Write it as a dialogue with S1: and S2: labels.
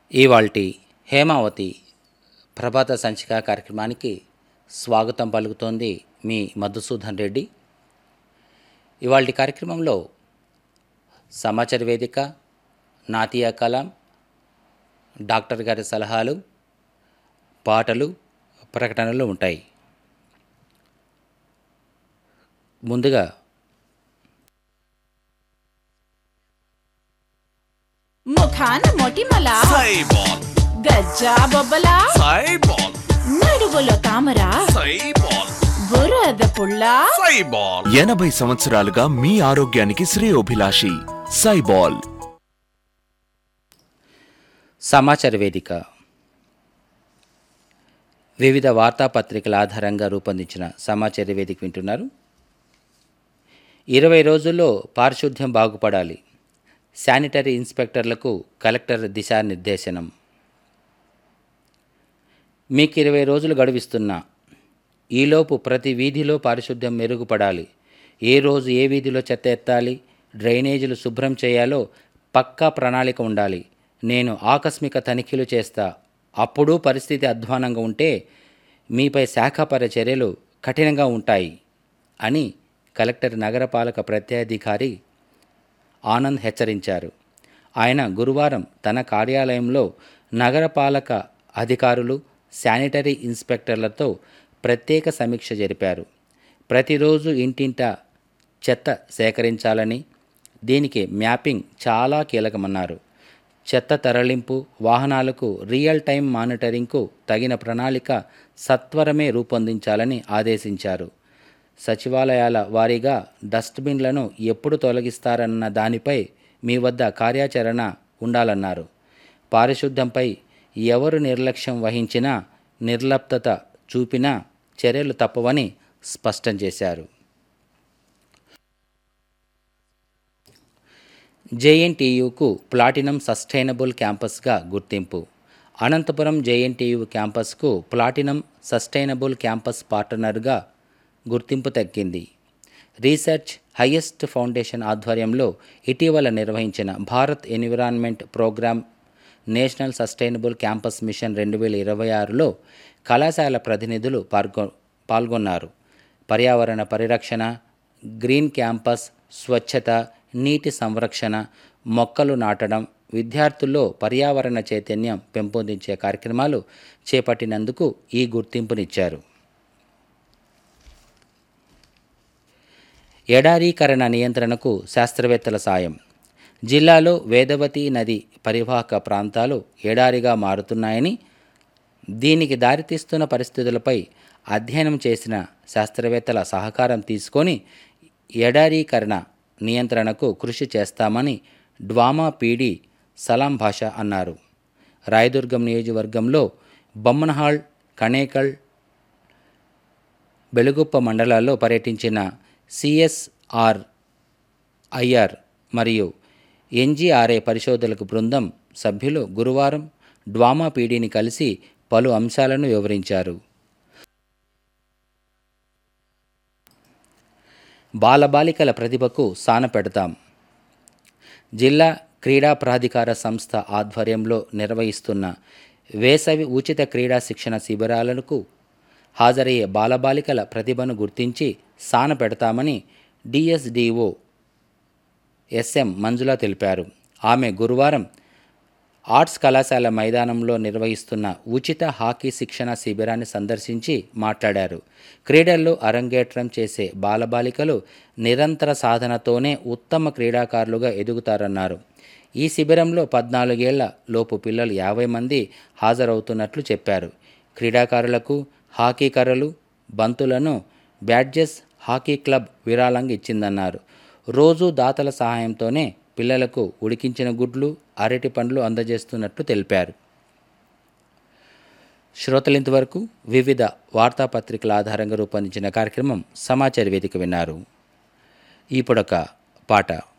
S1: ఇవాల్టి హేమావతి ప్రభాత సంచిక కార్యక్రమానికి స్వాగతం పలుకుతోంది మీ మధుసూదన్ రెడ్డి ఇవాల్టి కార్యక్రమంలో సమాచార వేదిక నాతియా కలాం డాక్టర్ గారి సలహాలు పాటలు ప్రకటనలు ఉంటాయి ముందుగా
S2: ముఖాన మొటిమల
S3: సైబాల్
S2: గజ్జా బొబ్బల
S3: సైబాల్
S2: నడువులో తామర
S3: సైబాల్
S2: బురద పుల్ల
S3: సైబాల్
S4: ఎనభై సంవత్సరాలుగా మీ ఆరోగ్యానికి శ్రేయోభిలాషి సైబాల్
S1: సమాచార వేదిక వివిధ వార్తాపత్రికల ఆధారంగా రూపొందించిన సమాచార వేదిక వింటున్నారు ఇరవై రోజుల్లో పారిశుద్ధ్యం బాగుపడాలి శానిటరీ ఇన్స్పెక్టర్లకు కలెక్టర్ దిశానిర్దేశనం మీకు ఇరవై రోజులు గడువిస్తున్నా ఈలోపు ప్రతి వీధిలో పారిశుద్ధ్యం మెరుగుపడాలి ఏ రోజు ఏ వీధిలో చెత్త ఎత్తాలి డ్రైనేజీలు శుభ్రం చేయాలో పక్కా ప్రణాళిక ఉండాలి నేను ఆకస్మిక తనిఖీలు చేస్తా అప్పుడు పరిస్థితి అధ్వానంగా ఉంటే మీపై శాఖాపర చర్యలు కఠినంగా ఉంటాయి అని కలెక్టర్ నగరపాలక ప్రత్యాధికారి ఆనంద్ హెచ్చరించారు ఆయన గురువారం తన కార్యాలయంలో నగరపాలక అధికారులు శానిటరీ ఇన్స్పెక్టర్లతో ప్రత్యేక సమీక్ష జరిపారు ప్రతిరోజు ఇంటింట చెత్త సేకరించాలని దీనికి మ్యాపింగ్ చాలా కీలకమన్నారు చెత్త తరలింపు వాహనాలకు రియల్ టైం మానిటరింగ్కు తగిన ప్రణాళిక సత్వరమే రూపొందించాలని ఆదేశించారు సచివాలయాల వారీగా డస్ట్బిన్లను ఎప్పుడు తొలగిస్తారన్న దానిపై మీ వద్ద కార్యాచరణ ఉండాలన్నారు పారిశుద్ధ్యంపై ఎవరు నిర్లక్ష్యం వహించినా నిర్లప్తత చూపినా చర్యలు తప్పవని స్పష్టం చేశారు జేఎన్టీయుకు ప్లాటినం సస్టైనబుల్ క్యాంపస్గా గుర్తింపు అనంతపురం జేఎన్టీయు క్యాంపస్కు ప్లాటినం సస్టైనబుల్ క్యాంపస్ పార్ట్నర్గా గుర్తింపు దక్కింది రీసెర్చ్ హైయెస్ట్ ఫౌండేషన్ ఆధ్వర్యంలో ఇటీవల నిర్వహించిన Bharat environment programme national sustainable campus mission రెండు వేల ఇరవై ఆరులో కళాశాల ప్రతినిధులు పాల్గొ పాల్గొన్నారు పర్యావరణ పరిరక్షణ గ్రీన్ క్యాంపస్ స్వచ్ఛత నీటి సంరక్షణ మొక్కలు నాటడం విద్యార్థుల్లో పర్యావరణ చైతన్యం పెంపొందించే కార్యక్రమాలు చేపట్టినందుకు ఈ గుర్తింపునిచ్చారు ఎడారీకరణ నియంత్రణకు శాస్త్రవేత్తల సాయం జిల్లాలో వేదవతి నది పరివాహక ప్రాంతాలు ఎడారిగా మారుతున్నాయని దీనికి దారితీస్తున్న పరిస్థితులపై అధ్యయనం చేసిన శాస్త్రవేత్తల సహకారం తీసుకొని ఎడారీకరణ నియంత్రణకు కృషి చేస్తామని డ్వామా పీడి సలాం భాష అన్నారు రాయదుర్గం నియోజకవర్గంలో బొమ్మనహాల్ కణేకల్ బెలుగుప్ప మండలాల్లో పర్యటించిన సిఎస్ఆర్ ఐఆర్ మరియు ఎన్జీఆర్ఏ పరిశోధకులకు బృందం సభ్యులు గురువారం డ్వామా పీడీని కలిసి పలు అంశాలను వివరించారు బాలబాలికల ప్రతిభకు సాన పెడతాం జిల్లా క్రీడా ప్రాధికార సంస్థ ఆధ్వర్యంలో నిర్వహిస్తున్న వేసవి ఉచిత క్రీడా శిక్షణ శిబిరాలకు హాజరయ్యే బాలబాలికల ప్రతిభను గుర్తించి సాన పెడతామని డిఎస్డిఓ ఎస్ఎం మంజుల తెలిపారు ఆమె గురువారం ఆర్ట్స్ కళాశాల మైదానంలో నిర్వహిస్తున్న ఉచిత హాకీ శిక్షణ శిబిరాన్ని సందర్శించి మాట్లాడారు క్రీడల్లో అరంగేట్రం చేసే బాలబాలికలు నిరంతర సాధనతోనే ఉత్తమ క్రీడాకారులుగా ఎదుగుతారన్నారు ఈ శిబిరంలో పద్నాలుగేళ్ల లోపు పిల్లలు యాభై మంది హాజరవుతున్నట్లు చెప్పారు క్రీడాకారులకు హాకీ కర్రలు బంతులను బ్యాడ్జెస్ హాకీ క్లబ్ విరాళంగా ఇచ్చిందన్నారు రోజు దాతల సహాయంతోనే పిల్లలకు ఉడికించిన గుడ్లు అరటి పండ్లు అందజేస్తున్నట్లు తెలిపారు శ్రోతలు ఇంతవరకు వివిధ వార్తాపత్రికల ఆధారంగా రూపొందించిన కార్యక్రమం సమాచార వేదిక విన్నారు ఇప్పుడొక పాట